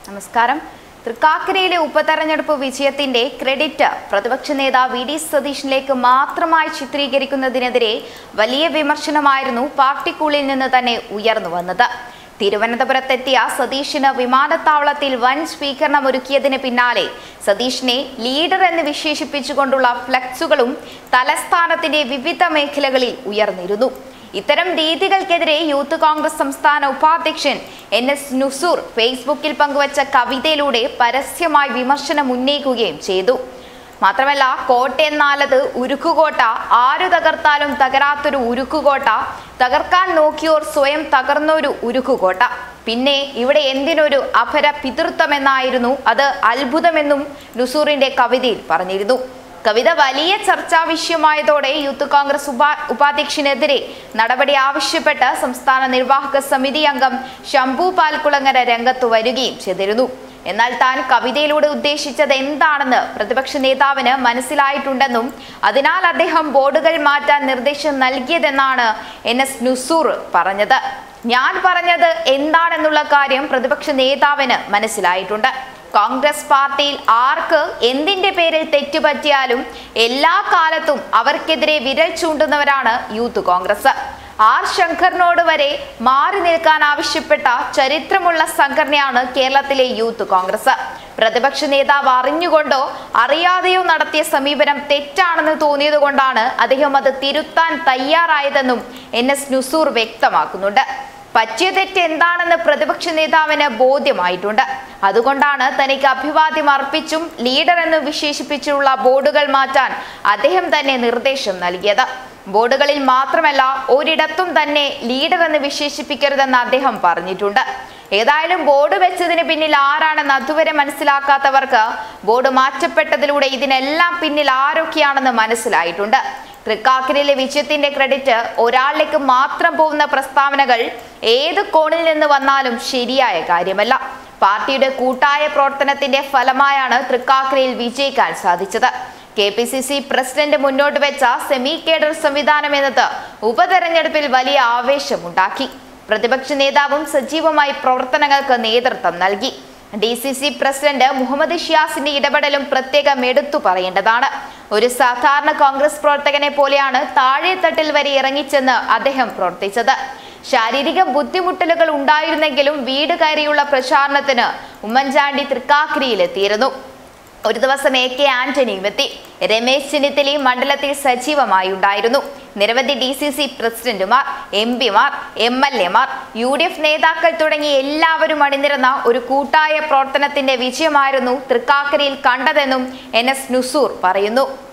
നമസ്കാരം തൃക്കാക്കരയിലെ ഉപതെരഞ്ഞെടുപ്പ് വിജയത്തിന്റെ ക്രെഡിറ്റ് പ്രതിപക്ഷ നേതാവ് വി ഡി സതീഷിനിലേക്ക് മാത്രമായി ചിത്രീകരിക്കുന്നതിനെതിരെ വലിയ വിമർശനമായിരുന്നു പാർട്ടിക്കുള്ളിൽ നിന്ന് തന്നെ ഉയർന്നു വന്നത് തിരുവനന്തപുരത്തെത്തിയ സതീഷിന് വിമാനത്താവളത്തിൽ വൻ സ്വീകരണം ഒരുക്കിയതിന് പിന്നാലെ സതീഷിനെ ലീഡർ എന്ന് വിശേഷിപ്പിച്ചുകൊണ്ടുള്ള ഫ്ലക്സുകളും തലസ്ഥാനത്തിന്റെ വിവിധ മേഖലകളിൽ ഉയർന്നിരുന്നു ഇത്തരം രീതികൾക്കെതിരെ യൂത്ത് കോൺഗ്രസ് സംസ്ഥാന ഉപാധ്യക്ഷൻ എൻ എസ് നുസൂർ ഫേസ്ബുക്കിൽ പങ്കുവച്ച കവിതയിലൂടെ പരസ്യമായി വിമർശനം ഉന്നയിക്കുകയും ചെയ്തു മാത്രമല്ല കോട്ടയെന്നാലത് ഉരുക്കുകോട്ട ആരു തകർത്താലും തകരാത്തൊരു ഉരുക്കുകോട്ട തകർക്കാൻ നോക്കിയോർ സ്വയം തകർന്നൊരു ഉരുക്കുകോട്ട പിന്നെ ഇവിടെ എന്തിനൊരു അപര പിതൃത്വമെന്നായിരുന്നു അത് അത്ഭുതമെന്നും നുസൂറിന്റെ കവിതയിൽ പറഞ്ഞിരുന്നു കവിത വലിയ ചർച്ചാ വിഷയമായതോടെ യൂത്ത് കോൺഗ്രസ് ഉപ ഉപാധ്യക്ഷനെതിരെ നടപടി ആവശ്യപ്പെട്ട് സംസ്ഥാന നിർവാഹക സമിതി അംഗം ശംഭു പാൽക്കുളങ്ങര രംഗത്ത് വരികയും ചെയ്തിരുന്നു എന്നാൽ താൻ കവിതയിലൂടെ ഉദ്ദേശിച്ചത് എന്താണെന്ന് പ്രതിപക്ഷ നേതാവിന് മനസ്സിലായിട്ടുണ്ടെന്നും അതിനാൽ അദ്ദേഹം ബോർഡുകൾ മാറ്റാൻ നിർദ്ദേശം നൽകിയതെന്നാണ് എൻ എസ് നുസൂർ പറഞ്ഞത് ഞാൻ പറഞ്ഞത് എന്താണെന്നുള്ള കാര്യം പ്രതിപക്ഷ നേതാവിന് മനസ്സിലായിട്ടുണ്ട് കോൺഗ്രസ് പാർട്ടിയിൽ ആർക്ക് എന്തിന്റെ പേരിൽ തെറ്റുപറ്റിയാലും എല്ലാ കാലത്തും അവർക്കെതിരെ വിരൽ ചൂണ്ടുന്നവരാണ് യൂത്ത് കോൺഗ്രസ് ആർ ശങ്കറിനോട് വരെ മാറി നിൽക്കാൻ ആവശ്യപ്പെട്ട ചരിത്രമുള്ള സംഘടനയാണ് കേരളത്തിലെ യൂത്ത് കോൺഗ്രസ് പ്രതിപക്ഷ നേതാവ് അറിഞ്ഞുകൊണ്ടോ അറിയാതെയോ നടത്തിയ സമീപനം തെറ്റാണെന്ന് തോന്നിയതുകൊണ്ടാണ് അദ്ദേഹം അത് തിരുത്താൻ തയ്യാറായതെന്നും എൻ എസ് നുസൂർ വ്യക്തമാക്കുന്നുണ്ട് പറ്റിയ തെറ്റ് എന്താണെന്ന് പ്രതിപക്ഷ നേതാവിന് ബോധ്യമായിട്ടുണ്ട് അതുകൊണ്ടാണ് തനിക്ക് അഭിവാദ്യം അർപ്പിച്ചും ലീഡർ എന്ന് വിശേഷിപ്പിച്ചുള്ള ബോർഡുകൾ മാറ്റാൻ അദ്ദേഹം തന്നെ നിർദ്ദേശം നൽകിയത് ബോർഡുകളിൽ മാത്രമല്ല ഒരിടത്തും തന്നെ ലീഡർ എന്ന് വിശേഷിപ്പിക്കരുതെന്ന് അദ്ദേഹം പറഞ്ഞിട്ടുണ്ട് ഏതായാലും ബോർഡ് വെച്ചതിന് പിന്നിൽ ആരാണെന്ന് അതുവരെ മനസ്സിലാക്കാത്തവർക്ക് ബോർഡ് മാറ്റപ്പെട്ടതിലൂടെ ഇതിനെല്ലാം പിന്നിൽ ആരൊക്കെയാണെന്ന് മനസ്സിലായിട്ടുണ്ട് തൃക്കാക്കരയിലെ വിജയത്തിന്റെ ക്രെഡിറ്റ് ഒരാളിലേക്ക് മാത്രം പോകുന്ന പ്രസ്താവനകൾ ഏത് കോണിൽ നിന്ന് വന്നാലും ശരിയായ കാര്യമല്ല പാർട്ടിയുടെ കൂട്ടായ പ്രവർത്തനത്തിന്റെ ഫലമായാണ് തൃക്കാക്കരയിൽ വിജയിക്കാൻ സാധിച്ചത് K P C C president മുന്നോട്ട് വെച്ച സെമി കേഡർ സംവിധാനം എന്നത് ഉപതെരഞ്ഞെടുപ്പിൽ വലിയ ആവേശമുണ്ടാക്കി പ്രതിപക്ഷ നേതാവും സജീവമായി പ്രവർത്തനങ്ങൾക്ക് നേതൃത്വം നൽകി D C C president Muhammad ഷിയാസിന്റെ ഇടപെടലും പ്രത്യേകം എടുത്തു പറയേണ്ടതാണ് ഒരു സാധാരണ കോൺഗ്രസ് പ്രവർത്തകനെ പോലെയാണ് താഴെത്തട്ടിൽ വരെ ഇറങ്ങിച്ചെന്ന് അദ്ദേഹം പ്രവർത്തിച്ചത് ശാരീരിക ബുദ്ധിമുട്ടലുകൾ ഉണ്ടായിരുന്നെങ്കിലും വീട് കയറിയുള്ള പ്രചാരണത്തിന് ഉമ്മൻചാണ്ടി തൃക്കാക്കരയിലെത്തിയിരുന്നു ഒരു ദിവസം എ കെ ആന്റണിയും എത്തി രമേശ് ചെന്നിത്തലയും മണ്ഡലത്തിൽ സജീവമായി ഉണ്ടായിരുന്നു നിരവധി ഡി സി സി പ്രസിഡന്റുമാർ എം പിമാർ എം എൽ എമാർ യു ഡി എഫ് നേതാക്കൾ തുടങ്ങി എല്ലാവരും അണിനിരന്ന ഒരു കൂട്ടായ പ്രവർത്തനത്തിന്റെ വിജയമായിരുന്നു തൃക്കാക്കരയിൽ കണ്ടതെന്നും എൻ എസ് നുസൂർ പറയുന്നു